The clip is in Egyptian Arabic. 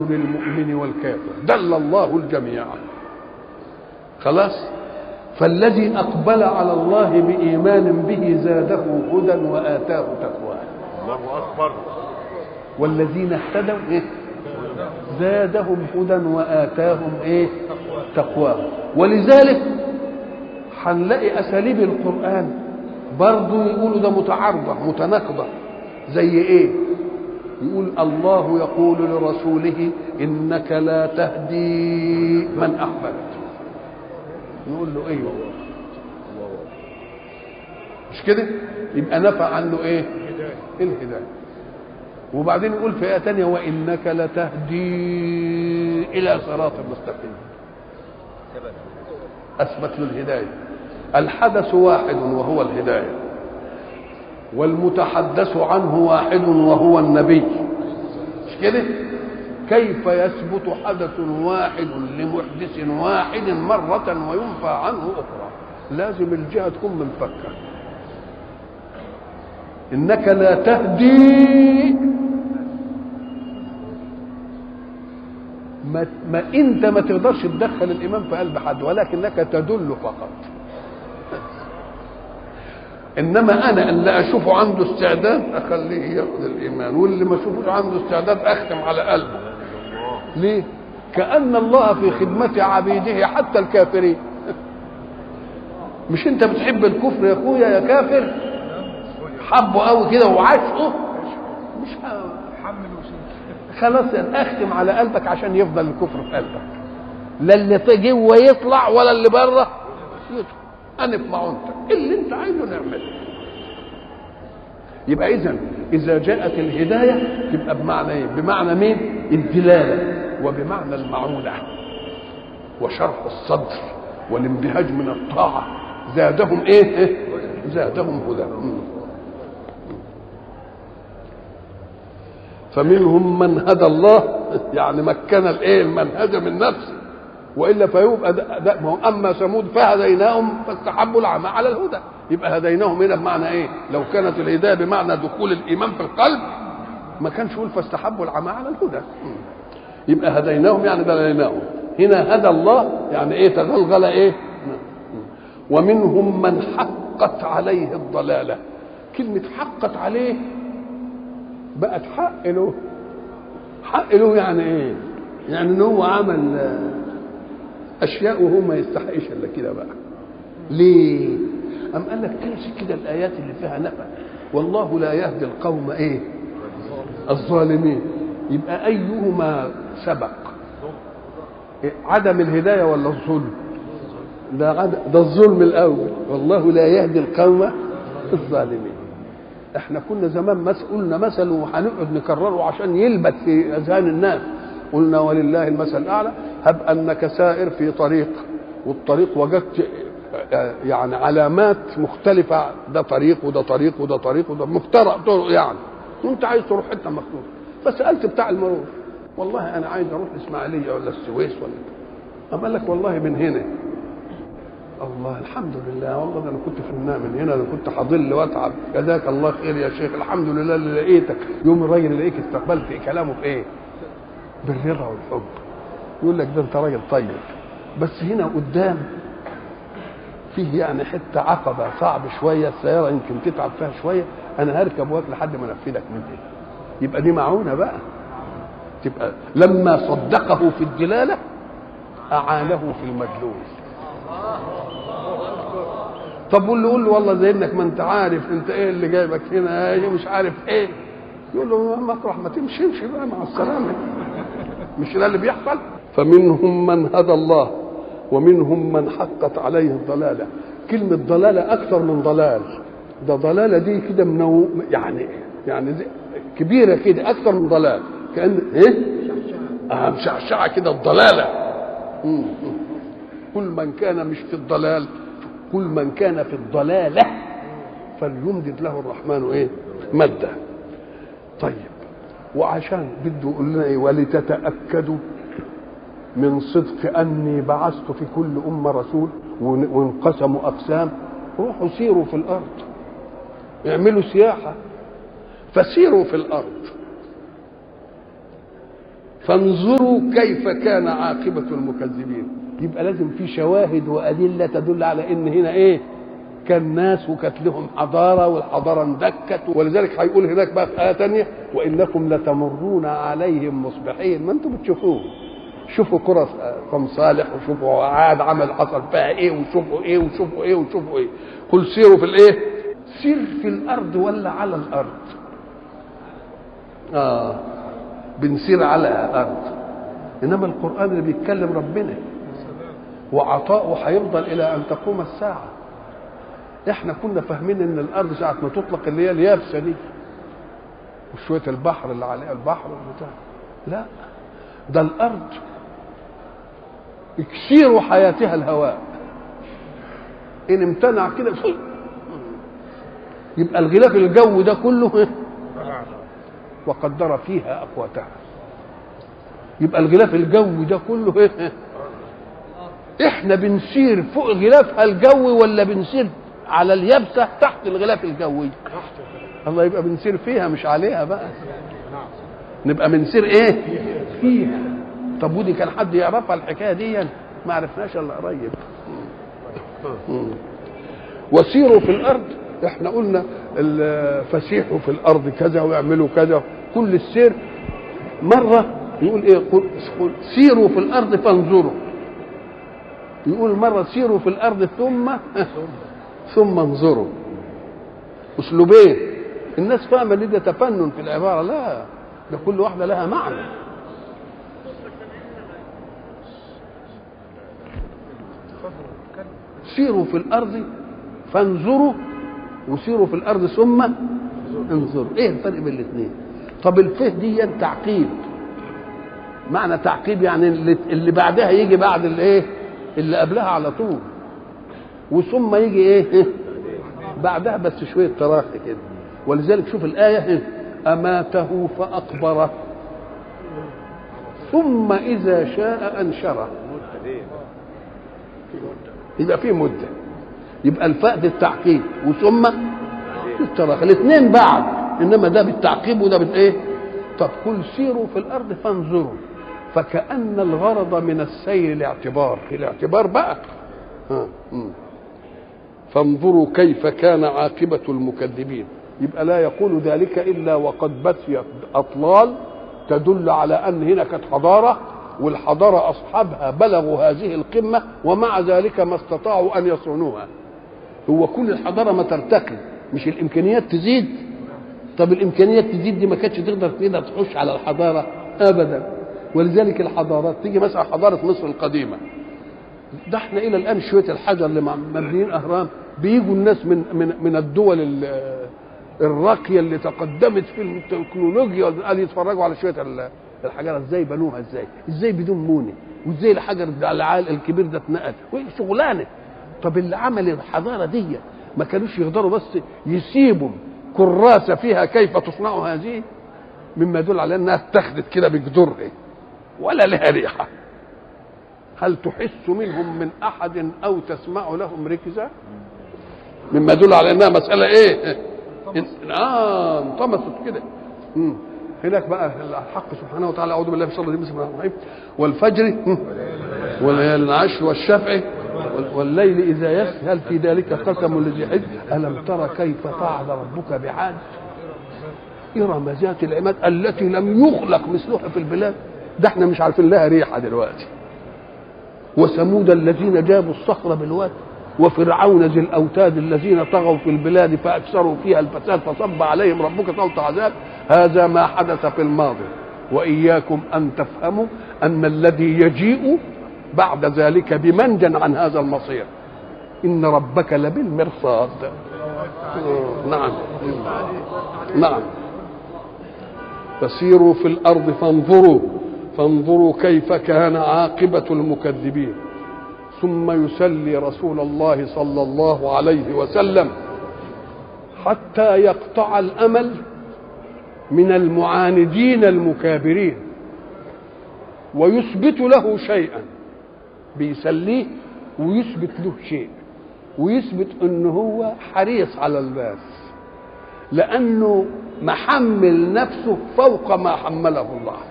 للمؤمن والكافر دل الله الجميع خلاص فالذي أقبل على الله بإيمان به زاده هدى وآتاه تقواه الله اكبر والذين اهتدوا إيه؟ زادهم هدى وآتاهم إيه تقواه ولذلك هنلاقي أساليب القرآن برضو يقولوا ده متعارضة متناقضة زي إيه يقول الله يقول لرسوله إنك لا تهدي من أحببت نقول له ايوه مش كده يبقى نفى عنه ايه الهدايه وبعدين يقول في ايه تانية وانك لتهدي الى صراط مستقيم اثبت له الهدايه الحدث واحد وهو الهدايه والمتحدث عنه واحد وهو النبي مش كده كيف يثبت حدث واحد لمحدث واحد مرة وينفى عنه أخرى لازم الجهة تكون منفكة إنك لا تهدي ما, ما انت ما تقدرش تدخل الايمان في قلب حد ولكنك تدل فقط انما انا اللي اشوفه عنده استعداد اخليه ياخذ الايمان واللي ما اشوفوش عنده استعداد اختم على قلبه ليه كان الله في خدمه عبيده حتى الكافرين مش انت بتحب الكفر يا اخويا يا كافر حبه قوي كده وعاشقه مش حمل وشيل خلاص اختم على قلبك عشان يفضل الكفر في قلبك لا اللي جوه يطلع ولا اللي بره يطلع انا في معونتك اللي انت عايزه نعمله يبقى اذا اذا جاءت الهدايه تبقى بمعنى ايه بمعنى مين الدلاله وبمعنى المعونه وشرح الصدر والانبهاج من الطاعه زادهم ايه, إيه؟ زادهم هدى فمنهم من هدى الله يعني مكن الايه المنهج من نفسه والا فيبقى ده ده ما هو اما ثمود فهديناهم فاستحبوا العمى على الهدى يبقى هديناهم هنا بمعنى ايه؟ لو كانت الهدايه بمعنى دخول الايمان في القلب ما كانش يقول فاستحبوا العمى على الهدى يبقى هديناهم يعني دليناهم هنا هدى الله يعني ايه تغلغل ايه؟ ومنهم من حقت عليه الضلاله كلمه حقت عليه بقت حق له حق له يعني ايه؟ يعني ان هو عمل اشياء وهو ما يستحقش الا كده بقى ليه ام قال لك تمسك كده الايات اللي فيها نفع والله لا يهدي القوم ايه الظالمين يبقى ايهما سبق إيه؟ عدم الهدايه ولا الظلم ده عد... ده الظلم الاول والله لا يهدي القوم الظالمين احنا كنا زمان مس... قلنا مثل وهنقعد نكرره عشان يلبت في اذهان الناس قلنا ولله المثل الاعلى هب انك سائر في طريق والطريق وجدت يعني علامات مختلفه ده طريق وده طريق وده طريق وده مفترق طرق يعني وانت عايز تروح حته مخصوص فسالت بتاع المرور والله انا عايز اروح الاسماعيليه ولا السويس ولا أما قال لك والله من هنا الله الحمد لله والله ده انا كنت في النام من هنا انا كنت هضل واتعب جزاك الله خير يا شيخ الحمد لله اللي لقيتك يوم الراجل يلاقيك استقبلت كلامه في ايه؟ بالرضا والحب يقول لك ده انت راجل طيب بس هنا قدام فيه يعني حته عقبه صعب شويه السياره يمكن تتعب فيها شويه انا هركب واك لحد ما انفذك من دي يبقى دي معونه بقى تبقى لما صدقه في الدلاله اعانه في المدلول طب قول له قول له والله زي انك ما انت عارف انت ايه اللي جايبك هنا ايه مش عارف ايه يقول له مطرح ما تمشي امشي بقى مع السلامه مش ده اللي بيحصل فمنهم من هدى الله ومنهم من حقت عليه الضلاله كلمه ضلاله اكثر من ضلال ده ضلاله دي كده منو يعني يعني دي كبيره كده اكثر من ضلال كان ايه اه مشعشعه كده الضلاله مم. كل من كان مش في الضلال كل من كان في الضلاله فليمدد له الرحمن ايه مده طيب وعشان بده يقول لنا ايه ولتتاكدوا من صدق اني بعثت في كل امه رسول وانقسموا اقسام روحوا سيروا في الارض اعملوا سياحه فسيروا في الارض فانظروا كيف كان عاقبة المكذبين يبقى لازم في شواهد وأدلة تدل على إن هنا إيه كان ناس وكانت لهم حضارة والحضارة اندكت ولذلك هيقول هناك بقى في آية تانية وإنكم لتمرون عليهم مصبحين ما أنتم بتشوفوه شوفوا قرى قوم صالح وشوفوا عاد عمل حصل فيها ايه وشوفوا ايه وشوفوا ايه وشوفوا ايه قل سيروا في الايه سير في الارض ولا على الارض اه بنسير على الارض انما القران اللي بيتكلم ربنا وعطاؤه هيفضل الى ان تقوم الساعه احنا كنا فاهمين ان الارض ساعه ما تطلق اللي هي اليابسه دي وشويه البحر اللي عليها البحر والبتاع لا ده الارض يكسير حياتها الهواء ان امتنع كده فل. يبقى الغلاف الجو ده كله وقدر فيها اقواتها يبقى الغلاف الجوي ده كله ايه احنا بنسير فوق غلافها الجوي ولا بنسير على اليابسه تحت الغلاف الجوي الله يبقى بنسير فيها مش عليها بقى نبقى بنسير ايه فيها طب ودي كان حد يعرفها الحكايه دي ما عرفناش الا قريب وسيروا في الارض احنا قلنا فسيحوا في الارض كذا واعملوا كذا كل السير مره يقول ايه قل سيروا في الارض فانظروا يقول مره سيروا في الارض ثم ثم انظروا اسلوبين الناس فاهمه ان ده تفنن في العباره لا ده كل واحده لها معنى سيروا في الارض فانظروا وسيروا في الارض ثم انظروا ايه الفرق بين الاثنين طب الفه دي تعقيب معنى تعقيب يعني اللي, اللي بعدها يجي بعد الايه اللي قبلها على طول وثم يجي ايه بعدها بس شويه تراخي كده ولذلك شوف الايه اماته فاقبره ثم اذا شاء انشره يبقى في مده يبقى الفاء دي التعقيب وثم التراخي الاثنين بعد انما ده بالتعقيب وده بالايه طب قل سيروا في الارض فانظروا فكأن الغرض من السير الاعتبار الاعتبار بقى ها. فانظروا كيف كان عاقبة المكذبين يبقى لا يقول ذلك إلا وقد بثيت أطلال تدل على أن هنا كانت حضارة والحضارة أصحابها بلغوا هذه القمة ومع ذلك ما استطاعوا أن يصونوها هو كل الحضارة ما ترتقي مش الإمكانيات تزيد طب الإمكانيات تزيد دي ما كانتش تقدر كده تخش على الحضارة أبدا ولذلك الحضارات تيجي مثلا حضارة مصر القديمة ده احنا إلى الآن شوية الحجر اللي مبنيين أهرام بيجوا الناس من من من الدول الراقية اللي تقدمت في التكنولوجيا قال يتفرجوا على شوية الحجارة ازاي بنوها ازاي ازاي بدون مونة وازاي الحجر العال الكبير ده اتنقل شغلانه طب اللي عمل الحضاره دي ما كانوش يقدروا بس يسيبوا كراسه فيها كيف تصنع هذه مما يدل على انها اتخذت كده بجدرها ولا لها ريحه هل تحس منهم من احد او تسمع لهم ركزا مما يدل على انها مساله ايه اه انطمست كده مم. هناك بقى الحق سبحانه وتعالى اعوذ بالله من الشيطان الرجيم بسم الله الرحمن الرحيم والفجر وليالي العشر والشفع والليل اذا يسر هل في ذلك قسم لذي حجر الم تر كيف فعل ربك بعاد ارم ذات العماد التي لم يخلق مثلها في البلاد ده احنا مش عارفين لها ريحه دلوقتي وثمود الذين جابوا الصخر بالواد وفرعون ذي الاوتاد الذين طغوا في البلاد فاكثروا فيها الفساد فصب عليهم ربك صوت عذاب هذا ما حدث في الماضي واياكم ان تفهموا ان الذي يجيء بعد ذلك بمنجا عن هذا المصير ان ربك لبالمرصاد نعم نعم فسيروا في الارض فانظروا فانظروا كيف كان عاقبه المكذبين ثم يسلي رسول الله صلى الله عليه وسلم حتى يقطع الامل من المعاندين المكابرين ويثبت له شيئا بيسليه ويثبت له شيء ويثبت ان هو حريص على الباس لانه محمل نفسه فوق ما حمله الله